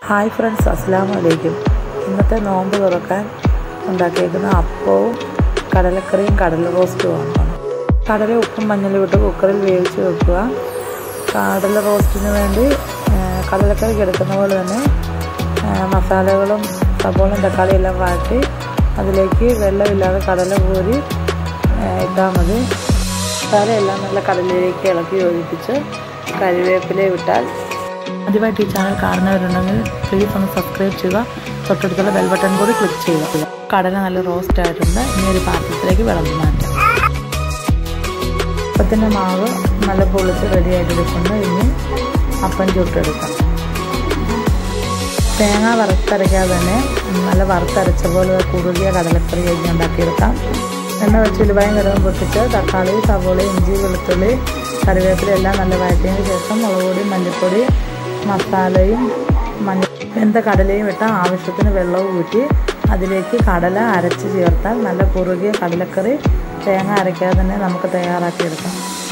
hi friends അസ്സാം വലൈക്കും ഇന്നത്തെ നോമ്പ് തുറക്കാൻ ഉണ്ടാക്കിയേക്കുന്ന അപ്പവും കടലക്കറിയും കടല റോസ്റ്റുമാണ് കടല ഉപ്പും മഞ്ഞളും ഇട്ട് കുക്കറിൽ വേവിച്ച് വെക്കുക കടല റോസ്റ്റിന് വേണ്ടി ആ, കടലക്കറിക്ക് എടുക്കുന്ന പോലെ തന്നെ ആ, മസാലകളും സബോളയും തക്കാളിയും എല്ലാം വാട്ടി അതിലേക്ക് വെള്ളമില്ലാതെ കടല കോരി ഇട്ടാൽ മതി മസാല എല്ലാം നല്ല കടലിലേക്ക് ഇളക്കി യോജിപ്പിച്ച് കറിവേപ്പില വിട്ടാൽ ആദ്യമായിട്ട് ഈ ചാനൽ കാണുന്നവരുണ്ടെങ്കിൽ പ്ലീസ് ഒന്ന് സബ്സ്ക്രൈബ് ചെയ്യുക തൊട്ടടുത്തുള്ള ബെൽ ബട്ടൺ കൂടി ക്ലിക്ക് ചെയ്യുക കടല നല്ല റോസ്റ്റ് ആയിട്ടുണ്ട് ഇനി ഒരു പാത്രത്തിലേക്ക് വിളമ്പി മാറ്റാം അപ്പത്തിൻ്റെ മാവ് നല്ല പൊളിച്ച് റെഡി ആയിട്ടിരിക്കുന്നു ഇനി അപ്പം ചുട്ടെടുക്കാം തേങ്ങ വറുത്തരയ്ക്കാതെ തന്നെ നല്ല വറുത്തരച്ച പോലെ കുറുകിയ കടലക്കറി കഴിഞ്ഞ് ഉണ്ടാക്കിയെടുക്കാം എണ്ണ വെച്ച് ഉലുവായും കടുകും പൊട്ടിച്ച് തക്കാളി സവോള ഇഞ്ചി വെളുത്തുള്ളി കറിവേപ്പില എല്ലാം നല്ല വഴറ്റിയതിന് ശേഷം മുളക് പൊടി മല്ലിപ്പൊടി മസാലയും മഞ്ഞ വെന്ത കടലയും ഇട്ട ആവശ്യത്തിന് വെള്ളവും ഊറ്റി അതിലേക്ക് കടല അരച്ച് ചേർത്താൽ നല്ല കുറുകിയ കടലക്കറി തേങ്ങ അരയ്ക്കാതെ തന്നെ നമുക്ക് തയ്യാറാക്കിയെടുക്കാം